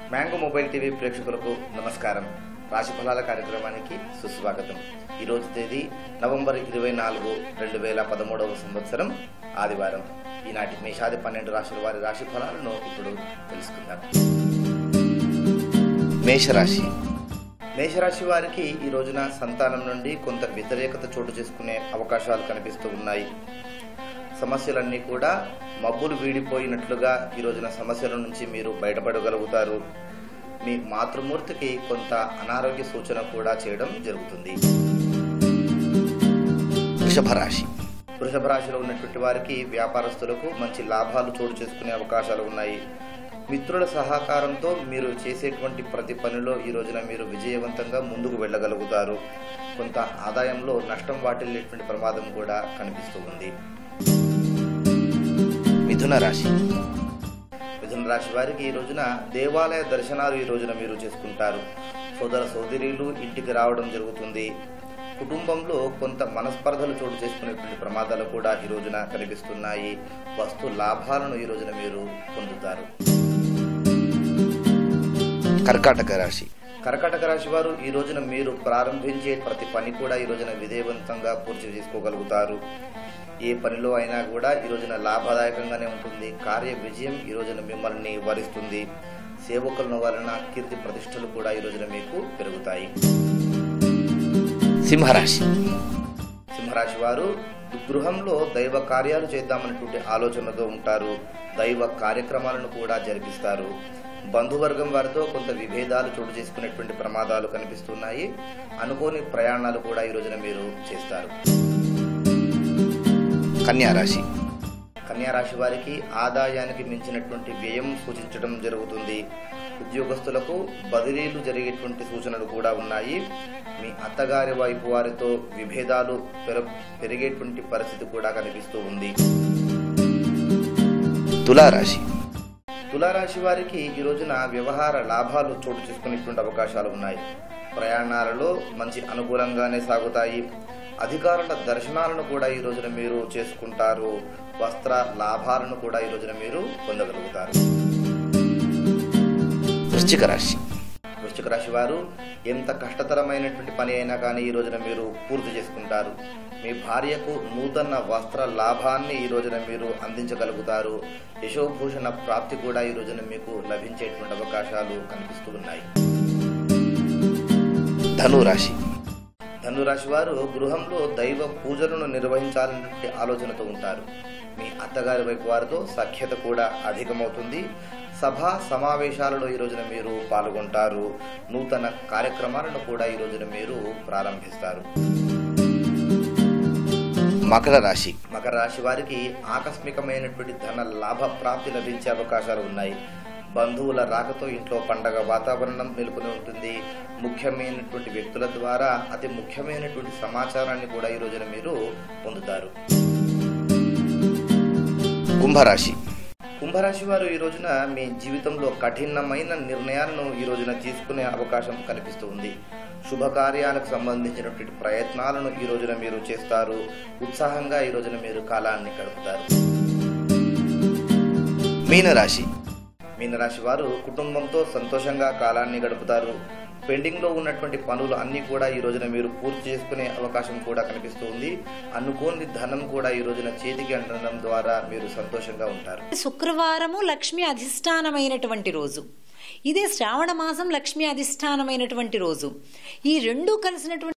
mango mobile TV ప్రేక్షకులకు నమస్కారం రాశి ఫలాల కార్యక్రమానికి సుస్వాగతం ఈరోజు తేదీ నవంబర్ ఇరవై నాలుగు రెండు వేల పదమూడవ సంవత్సరం ఆదివారం ఈనాటి మేషాది పన్నెండు రాశుల వారి రాశి ఫలాలను ఇప్పుడు తెలుసుకుందాం మేషరాశి మేషరాశి వారికి ఈ రోజున సంతానం నుండి కొంత వ్యతిరేకత చోటు చేసుకునే అవకాశాలు కనిపిస్తూ ఉన్నాయి సమస్యలన్నీ కూడా మబ్బులు వీడిపోయినట్లుగా ఈ రోజున సమస్యల నుంచి మీరు బయటపడగలుగుతారు మీ మాతృమూర్తికి కొంత అనారోగ్య సూచన కూడా చేయడం జరుగుతుంది వృషభ రాశి వృషభ రాశిలో ఉన్నటువంటి వారికి వ్యాపారస్తులకు మంచి లాభాలు చోటు చేసుకునే అవకాశాలు ఉన్నాయి మిత్రుల సహకారంతో మీరు చేసేటువంటి ప్రతి పనిలో ఈ రోజున మీరు విజయవంతంగా ముందుకు వెళ్ళగలుగుతారు కొంత ఆదాయంలో నష్టం వాటిల్లేటువంటి ప్రమాదం కూడా కనిపిస్తూ ఉంది మిథున రాశి మిథున రాశి వారికి ఈ రోజున దేవాలయ దర్శనాలు ఈ రోజున మీరు చేసుకుంటారు సోదర సోదరీలు ఇంటికి రావడం జరుగుతుంది కుటుంబంలో కొంత మనస్పర్ధలు చోటు చేసుకునేటువంటి ప్రమాదాలు కూడా ఈ రోజున కనిపిస్తున్నాయి వస్తు లాభాలను ఈ రోజున మీరు పొందుతారు కర్కాటక రాశి కర్కాటక రాశి వారు ఈ రోజున మీరు ప్రారంభించే ప్రతి పని కూడా ఈ రోజున విజయవంతంగా పూర్తి చేసుకోగలుగుతారు ఏ పనిలో అయినా కూడా ఈ రోజున లాభదాయకంగానే ఉంటుంది కార్య విజయం ఈ రోజున మిమ్మల్ని వరిస్తుంది సేవకుల వలన కీర్తి ప్రతిష్టలు కూడా ఈ రోజున మీకు పెరుగుతాయి సింహరాశి సింహరాశి వారు గృహంలో దైవ కార్యాలు చేద్దామన్నటువంటి ఆలోచనతో ఉంటారు దైవ కార్యక్రమాలను కూడా జరిపిస్తారు బంధువర్గం వారితో కొంత విభేదాలు చోటు చేసుకునేటువంటి ప్రమాదాలు కనిపిస్తున్నాయి అనుకోని ప్రయాణాలు కూడా ఈ రోజున మీరు చేస్తారు కన్యారాశి కన్యారాశి వారికి ఆదాయానికి మించినటువంటి వ్యయం సూచించడం జరుగుతుంది ఉద్యోగస్తులకు బదిలీలు జరిగేటువంటి సూచనలు కూడా ఉన్నాయి మీ అత్తగారి వైపు వారితో విభేదాలు పెర పెరిగేటువంటి పరిస్థితి కూడా కనిపిస్తూ ఉంది తులారాశి తులారాశి వారికి ఈ రోజున వ్యవహార లాభాలు చోటు చేసుకునేటువంటి అవకాశాలు ఉన్నాయి ప్రయాణాలలో మంచి అనుకూలంగానే సాగుతాయి అధికారుల దర్శనాలను కూడా ఈ రోజున మీరు చేసుకుంటారు వస్త్ర లాభాలను కూడా ఈ రోజున మీరు పొందగలుగుతారు వృశ్చిక రాశి వృశ్చిక రాశి వారు ఎంత కష్టతరమైనటువంటి పని అయినా కానీ ఈ రోజున మీరు పూర్తి చేసుకుంటారు మీ భార్యకు నూతన వస్త్ర లాభాన్ని ఈ రోజున మీరు అందించగలుగుతారు యశోభూషణ ప్రాప్తి కూడా ఈ రోజున మీకు లభించేటువంటి అవకాశాలు కనిపిస్తూ ఉన్నాయి ధనురాశి ధనురాశి వారు గృహంలో దైవ పూజలను నిర్వహించాలనే ఆలోచనతో ఉంటారు మీ అత్తగారి వైపు వారితో సఖ్యత కూడా అధికమవుతుంది సభా సమావేశాలలో ఈ రోజున మీరు పాల్గొంటారు నూతన కార్యక్రమాలను కూడా ఈ రోజున మీరు ప్రారంభిస్తారు మకర రాశి మకర రాశి వారికి ఆకస్మికమైనటువంటి ధన లాభ ప్రాప్తి లభించే అవకాశాలు ఉన్నాయి బంధువుల రాకతో ఇంట్లో పండగ వాతావరణం నెలకొని ఉంటుంది ముఖ్యమైనటువంటి వ్యక్తుల ద్వారా అతి ముఖ్యమైనటువంటి సమాచారాన్ని కూడా ఈ రోజున మీరు పొందుతారు కుంభరాశి కుంభరాశి వారు ఈ రోజున మీ జీవితంలో కఠినమైన నిర్ణయాలను ఈ రోజున తీసుకునే అవకాశం కనిపిస్తుంది శుభకార్యాలకు సంబంధించినటువంటి ప్రయత్నాలను ఈ రోజున మీరు చేస్తారు ఉత్సాహంగా ఈ రోజున మీరు కాలాన్ని గడుపుతారు మీనరాశి మీనరాశి వారు కుటుంబంతో సంతోషంగా కాలాన్ని గడుపుతారు పెండింగ్ లో ఉన్నటువంటి పనులు అన్ని కూడా ఈ రోజున మీరు పూర్తి చేసుకునే అవకాశం కూడా కనిపిస్తుంది అనుకోని ధనం కూడా ఈ రోజున చేతికి అంటడం ద్వారా మీరు సంతోషంగా ఉంటారు శుక్రవారము లక్ష్మి అధిష్టానమైనటువంటి రోజు ఇదే శ్రావణ మాసం లక్ష్మి అధిష్టానమైనటువంటి రోజు ఈ రెండు కలిసినటువంటి